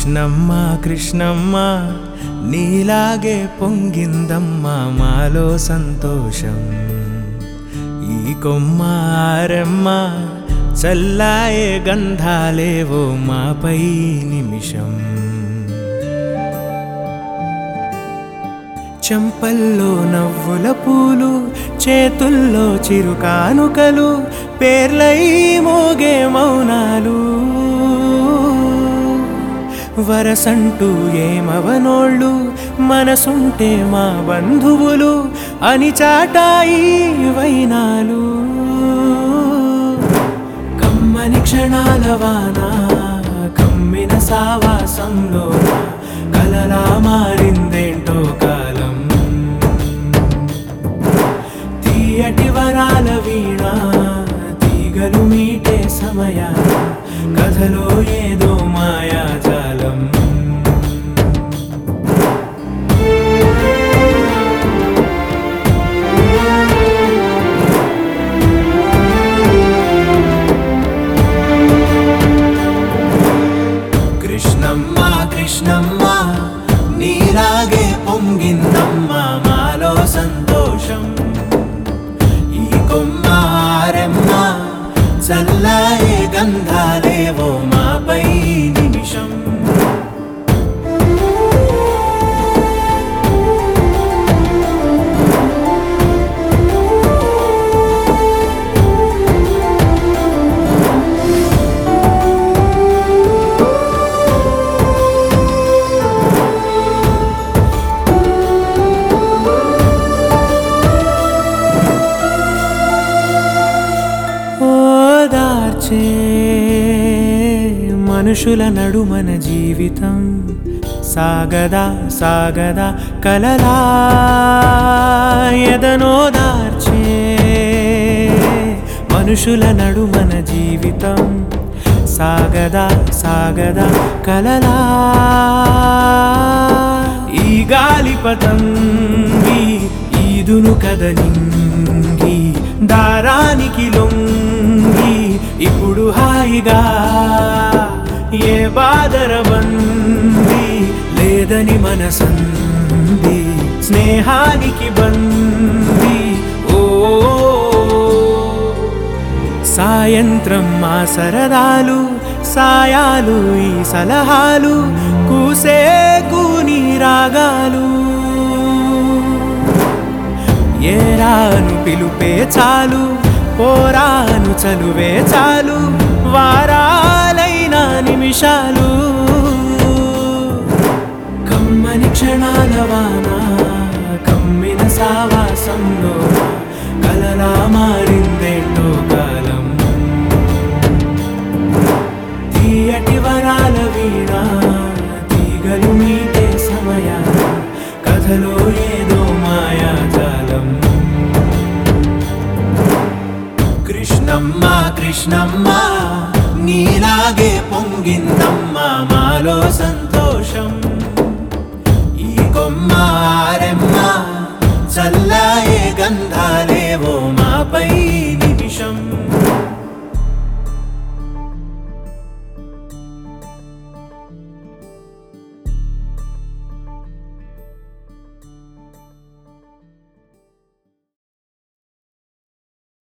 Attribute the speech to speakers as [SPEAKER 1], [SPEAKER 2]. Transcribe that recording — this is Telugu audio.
[SPEAKER 1] కృష్ణమ్మ కృష్ణమ్మ నీలాగే పొంగిందమ్మ మాలో సంతోషం ఈ కొమ్మ ఆరెమ్మ చల్లాయే గంధాలేవో మాపై నిమిషం చెంపల్లో నవ్వుల పూలు చేతుల్లో చిరుకానుకలు పేర్లై మోగే మౌనాలు వరసంటూ ఏమవనోళ్ళు మనసుంటే మా బంధువులు అని చాటాయి వైనాలు కమ్మని క్షణాల వాన కమ్మిన సావాసంలో కలలా మారిందేంటో కాలం తీయటి వరాల వీణ తీగలు మీటే సమయ కథలో ఏదో మాయాజాలం కృష్ణమ్మ కృష్ణమ్మ నీలాగే పొంగిందమ్మ మాలో సంతోషం ఈ కొమ్మ ఆరెమ్మ చల్లాయే గంధాలేవో మాపై నిమిషం ఓదార్చే మనుషుల నడుమన జీవితం సాగదా సాగదా కలలా ఎదనోదార్చే మనుషుల నడుమన జీవితం సాగదా సాగదా కలలా ఈ గాలిపతంగి ఈదును కదలింగి దారానికి లొంగి ఇప్పుడు హాయిగా ఏ బాదరబంది లేదని మనసంది స్నేహానికి బంది ఓ సాయంత్రం మా సరదాలు సాయాలు ఈ సలహాలు కూసే కూని రాగాలు ఏరాను పిలుపే చాలు పోరాను చలువే చాలు వారాలైన నిమిషాలు కమ్మని క్షణాల వాన కమ్మిన సావాసంలో కలలా మారిందేంటో కాలం తీయటి వరాల వీణ తీగలు మీటే సమయ కథలో ఏదో మాయాజాలం కృష్ణమ్మ కృష్ణమ్మ నీలాగే పొంగిందమ్మ మాలో సంతోషం